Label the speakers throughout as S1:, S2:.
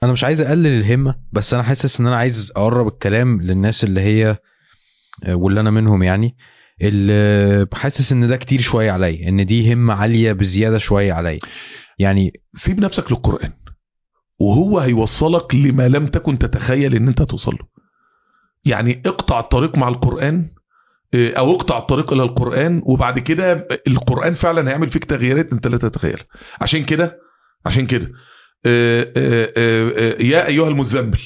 S1: انا مش عايز اقلل الهمه بس انا حاسس ان انا عايز اقرب الكلام للناس اللي هي واللي انا منهم يعني اللي حاسس ان ده كتير شويه عليا ان دي همه عاليه بزياده شويه عليا يعني
S2: سيب نفسك للقرآن وهو هيوصلك لما لم تكن تتخيل ان انت توصل له يعني اقطع الطريق مع القرآن اه، او اقطع الطريق الى القرآن وبعد كده القرآن فعلا هيعمل فيك تغييرات انت لا تتخيل عشان كده عشان كده اه، اه، اه، اه، يا ايها المزمل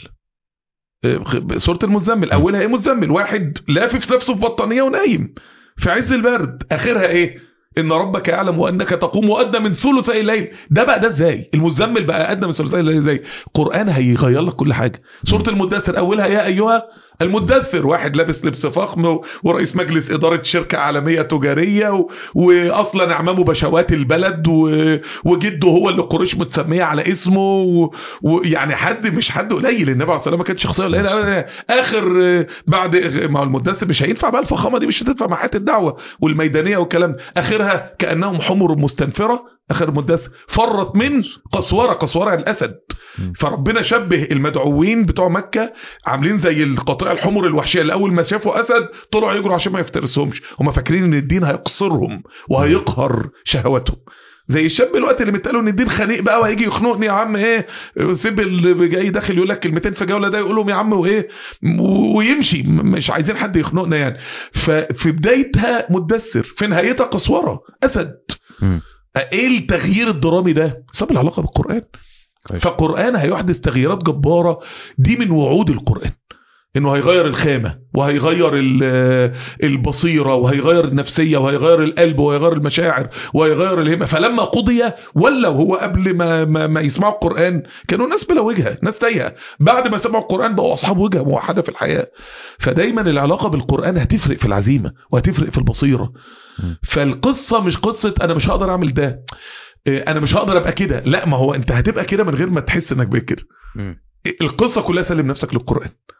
S2: اه، سورة المزمل اولها ايه مزمل واحد لافف نفسه في بطانية ونايم في عز البرد اخرها ايه ان ربك يعلم وانك تقوم وادنى من ثلثي الليل ده بقى ده ازاي المزمل بقى ادنى من ثلثي الليل ازاي القران هيغير لك كل حاجه سوره المدثر اولها يا ايها المدثر واحد لابس لبس فخم و- ورئيس مجلس اداره شركه عالميه تجاريه و... واصلا اعمامه بشوات البلد و... وجده هو اللي قريش متسميه على اسمه و- ويعني حد مش حد قليل النبي عليه الصلاه والسلام ما كانت شخصيه قليله أبداً. اخر آه، بعد ما هو المدثر مش هينفع بقى الفخامه دي مش هتنفع مع حياه الدعوه والميدانيه والكلام ده. اخرها كانهم حمر مستنفره اخر المدثر فرت من قسوره قسوره الاسد
S1: م.
S2: فربنا شبه المدعوين بتوع مكه عاملين زي القطيع الحمر الوحشيه اللي اول ما شافوا اسد طلعوا يجروا عشان ما يفترسهمش هم فاكرين ان الدين هيقصرهم وهيقهر شهواتهم زي الشاب الوقت اللي متقاله ان الدين خنيق بقى وهيجي يخنقني يا عم ايه سيب اللي جاي داخل يقول لك كلمتين في جوله ده يقول لهم يا عم وايه و- ويمشي م- مش عايزين حد يخنقنا يعني ففي بدايتها مدثر في نهايتها قسوره اسد
S1: مم.
S2: ايه التغيير الدرامي ده سبب العلاقه بالقران
S1: كويس.
S2: فالقران هيحدث تغييرات جباره دي من وعود القران انه هيغير الخامه وهيغير ال- البصيره وهيغير النفسيه وهيغير القلب وهيغير المشاعر وهيغير الهمه فلما قضي ولوا هو قبل ما ما, ما يسمعوا القران كانوا ناس بلا وجهه ناس تايهه بعد ما سمعوا القران بقوا اصحاب وجهه موحده في الحياه فدايما العلاقه بالقران هتفرق في العزيمه وهتفرق في البصيره
S1: مم.
S2: فالقصه مش قصه انا مش هقدر اعمل ده إيه، انا مش هقدر ابقى كده لا ما هو انت هتبقى كده من غير ما تحس انك بقيت كده
S1: مم.
S2: القصه كلها سلم نفسك للقران